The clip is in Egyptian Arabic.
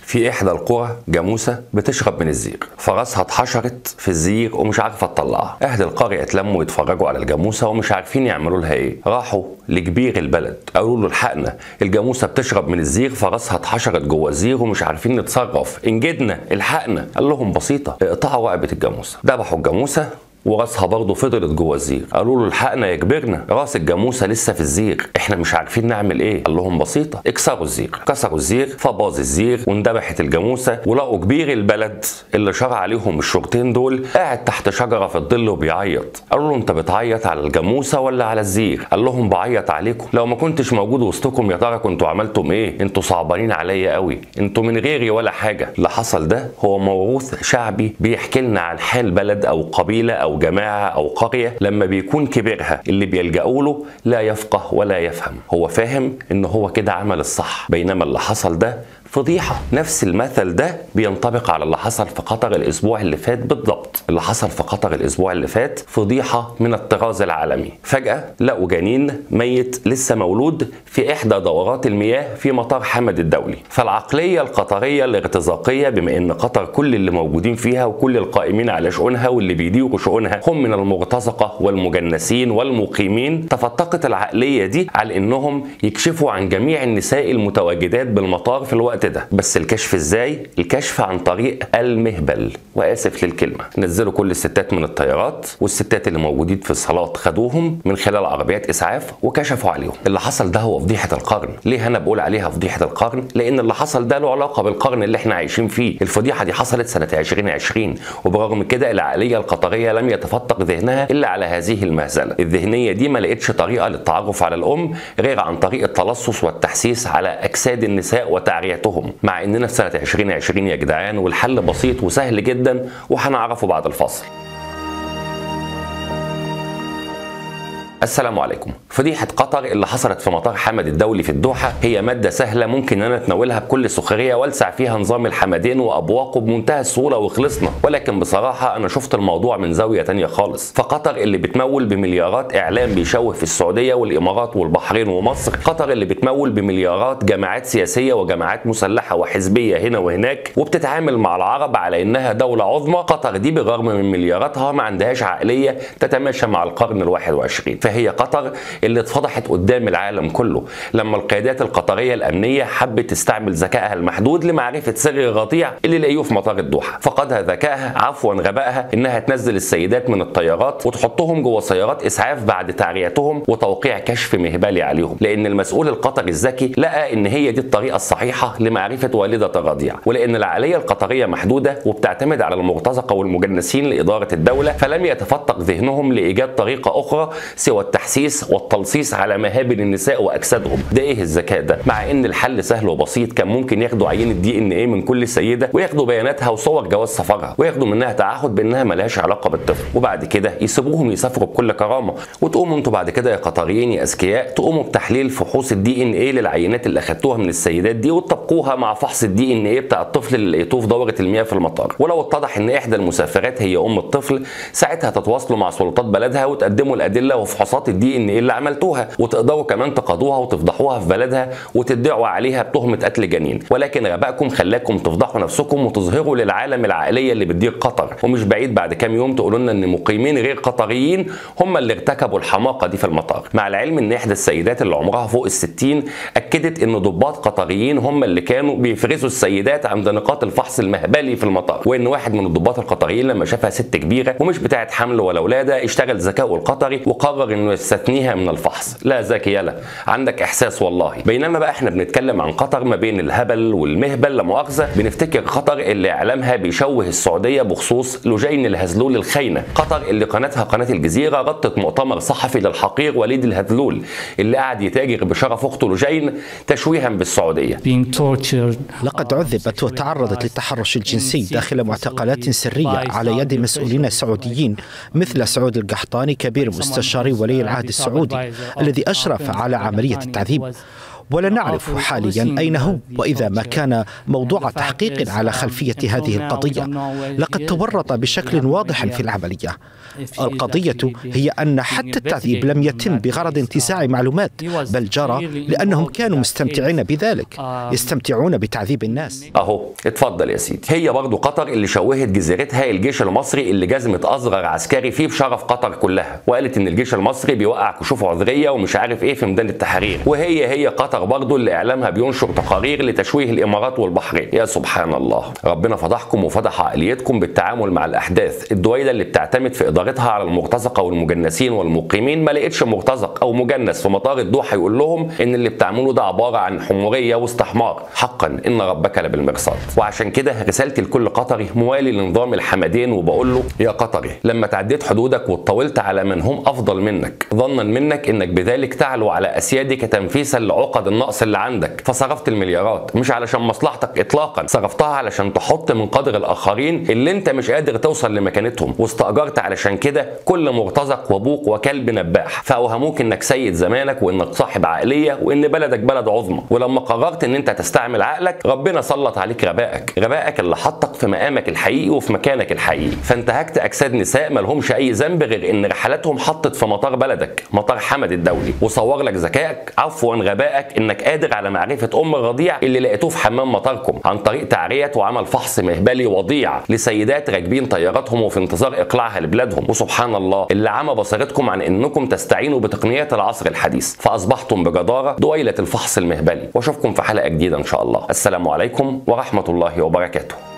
في إحدى القرى جاموسة بتشرب من الزير فراسها اتحشرت في الزير ومش عارفة تطلعها أهل القرية اتلموا يتفرجوا على الجاموسة ومش عارفين يعملوا لها إيه راحوا لكبير البلد قالوا له الحقنا الجاموسة بتشرب من الزير فراسها اتحشرت جوه الزير ومش عارفين نتصرف انجدنا الحقنا قال لهم بسيطة اقطعوا رقبة الجاموسة ذبحوا الجاموسة وراسها برضه فضلت جوه الزير قالوا له الحقنا يا كبرنا راس الجاموسه لسه في الزير احنا مش عارفين نعمل ايه قال لهم بسيطه اكسروا الزير كسروا الزير فباظ الزير واندبحت الجاموسه ولقوا كبير البلد اللي شرع عليهم الشرطين دول قاعد تحت شجره في الظل وبيعيط قالوا له انت بتعيط على الجاموسه ولا على الزير قال لهم بعيط عليكم لو ما كنتش موجود وسطكم يا ترى كنتوا عملتم ايه انتوا صعبانين عليا قوي انتوا من غيري ولا حاجه اللي حصل ده هو موروث شعبي بيحكي لنا عن حال بلد او قبيله او جماعه او قريه لما بيكون كبيرها اللي بيلجأوا له لا يفقه ولا يفهم هو فاهم ان هو كده عمل الصح بينما اللي حصل ده فضيحة نفس المثل ده بينطبق على اللي حصل في قطر الأسبوع اللي فات بالضبط اللي حصل في قطر الأسبوع اللي فات فضيحة من الطراز العالمي فجأة لقوا جنين ميت لسه مولود في إحدى دورات المياه في مطار حمد الدولي فالعقلية القطرية الارتزاقية بما إن قطر كل اللي موجودين فيها وكل القائمين على شؤونها واللي بيديروا شؤونها هم من المرتزقة والمجنسين والمقيمين تفتقت العقلية دي على إنهم يكشفوا عن جميع النساء المتواجدات بالمطار في الوقت الوقت ده بس الكشف ازاي الكشف عن طريق المهبل واسف للكلمه نزلوا كل الستات من الطيارات والستات اللي موجودين في الصالات خدوهم من خلال عربيات اسعاف وكشفوا عليهم اللي حصل ده هو فضيحه القرن ليه انا بقول عليها فضيحه القرن لان اللي حصل ده له علاقه بالقرن اللي احنا عايشين فيه الفضيحه دي حصلت سنه 2020 وبرغم كده العقليه القطريه لم يتفتق ذهنها الا على هذه المهزله الذهنيه دي ما لقتش طريقه للتعرف على الام غير عن طريق التلصص والتحسيس على اجساد النساء وتعريتهم حياتهم مع اننا في سنه 2020 يا جدعان والحل بسيط وسهل جدا وهنعرفه بعد الفاصل السلام عليكم فضيحة قطر اللي حصلت في مطار حمد الدولي في الدوحة هي مادة سهلة ممكن أنا أتناولها بكل سخرية والسع فيها نظام الحمدين وأبواقه بمنتهى السهولة وخلصنا ولكن بصراحة أنا شفت الموضوع من زاوية تانية خالص فقطر اللي بتمول بمليارات إعلام بيشوه في السعودية والإمارات والبحرين ومصر قطر اللي بتمول بمليارات جماعات سياسية وجماعات مسلحة وحزبية هنا وهناك وبتتعامل مع العرب على إنها دولة عظمى قطر دي بالرغم من ملياراتها ما عندهاش عقلية تتماشى مع القرن الواحد وعشرين فهي قطر اللي اتفضحت قدام العالم كله لما القيادات القطريه الامنيه حبت تستعمل ذكائها المحدود لمعرفه سر الرضيع اللي لقيوه في مطار الدوحه فقدها ذكائها عفوا غبائها انها تنزل السيدات من الطيارات وتحطهم جوه سيارات اسعاف بعد تعريتهم وتوقيع كشف مهبلي عليهم لان المسؤول القطري الذكي لقى ان هي دي الطريقه الصحيحه لمعرفه والده الرضيع ولان العقليه القطريه محدوده وبتعتمد على المرتزقه والمجنسين لاداره الدوله فلم يتفتق ذهنهم لايجاد طريقه اخرى سوى التحسيس والتلصيص على مهابل النساء واجسادهم ده ايه الذكاء ده مع ان الحل سهل وبسيط كان ممكن ياخدوا عينه دي ان ايه من كل سيده وياخدوا بياناتها وصور جواز سفرها وياخدوا منها تعهد بانها ملهاش علاقه بالطفل وبعد كده يسيبوهم يسافروا بكل كرامه وتقوموا انتوا بعد كده يا قطريين يا اذكياء تقوموا بتحليل فحوص الدي ان ايه للعينات اللي اخدتوها من السيدات دي وتطبقوها مع فحص الدي ان ايه بتاع الطفل اللي لقيتوه في دوره المياه في المطار ولو اتضح ان احدى المسافرات هي ام الطفل ساعتها تتواصلوا مع سلطات بلدها وتقدموا الادله وفحوصات الدي ان ايه اللي عملتوها وتقدروا كمان تقاضوها وتفضحوها في بلدها وتدعوا عليها بتهمه قتل جنين ولكن غبائكم خلاكم تفضحوا نفسكم وتظهروا للعالم العقليه اللي بتدير قطر ومش بعيد بعد كام يوم تقولوا لنا ان مقيمين غير قطريين هم اللي ارتكبوا الحماقه دي في المطار مع العلم ان احدى السيدات اللي عمرها فوق الستين اكدت ان ضباط قطريين هم اللي كانوا بيفرزوا السيدات عند نقاط الفحص المهبلي في المطار وان واحد من الضباط القطريين لما شافها ست كبيره ومش بتاعه حمل ولا ولاده اشتغل ذكاؤه القطري وقرر انه يستثنيها من الفحص لا ذكي يلا عندك احساس والله بينما بقى احنا بنتكلم عن قطر ما بين الهبل والمهبل لا مؤاخذه بنفتكر قطر اللي اعلامها بيشوه السعوديه بخصوص لجين الهزلول الخاينه قطر اللي قناتها قناه الجزيره غطت مؤتمر صحفي للحقير وليد الهزلول اللي قعد يتاجر بشرف اخته لجين تشويها بالسعوديه لقد عذبت وتعرضت للتحرش الجنسي داخل معتقلات سريه على يد مسؤولين سعوديين مثل سعود القحطاني كبير مستشاري ولي العهد السعودي الذي اشرف على عمليه التعذيب ولا نعرف حاليا أين هو وإذا ما كان موضوع تحقيق على خلفية هذه القضية لقد تورط بشكل واضح في العملية القضية هي أن حتى التعذيب لم يتم بغرض انتزاع معلومات بل جرى لأنهم كانوا مستمتعين بذلك يستمتعون بتعذيب الناس اهو اتفضل يا سيدي هي برضو قطر اللي شوهت جزيرتها الجيش المصري اللي جزمت اصغر عسكري فيه بشرف قطر كلها وقالت ان الجيش المصري بيوقع كشوف عذريه ومش عارف ايه في ميدان التحرير وهي هي قطر برضو اللي اعلامها بينشر تقارير لتشويه الامارات والبحرين يا سبحان الله ربنا فضحكم وفضح عقليتكم بالتعامل مع الاحداث الدويله اللي بتعتمد في ادارتها على المرتزقه والمجنسين والمقيمين ما لقيتش مرتزق او مجنس في مطار الدوحه يقول لهم ان اللي بتعملوه ده عباره عن حموريه واستحمار حقا ان ربك لبالمرصاد وعشان كده رسالتي لكل قطري موالي لنظام الحمدين وبقول له يا قطري لما تعديت حدودك واتطاولت على من هم افضل منك ظنا منك انك بذلك تعلو على اسيادك تنفيسا لعقد النقص اللي عندك فصرفت المليارات مش علشان مصلحتك اطلاقا صرفتها علشان تحط من قدر الاخرين اللي انت مش قادر توصل لمكانتهم واستاجرت علشان كده كل مرتزق وبوق وكلب نباح فاوهموك انك سيد زمانك وانك صاحب عقليه وان بلدك بلد عظمى ولما قررت ان انت تستعمل عقلك ربنا سلط عليك غبائك غبائك اللي حطك في مقامك الحقيقي وفي مكانك الحقيقي فانتهكت اجساد نساء مالهمش اي ذنب غير ان رحلاتهم حطت في مطار بلدك مطار حمد الدولي وصور لك ذكائك عفوا غبائك انك قادر على معرفه ام الرضيع اللي لقيتوه في حمام مطاركم عن طريق تعريه وعمل فحص مهبلي وضيع لسيدات راكبين طياراتهم وفي انتظار اقلاعها لبلادهم وسبحان الله اللي عمى بصيرتكم عن انكم تستعينوا بتقنيات العصر الحديث فاصبحتم بجداره دويله الفحص المهبلي واشوفكم في حلقه جديده ان شاء الله السلام عليكم ورحمه الله وبركاته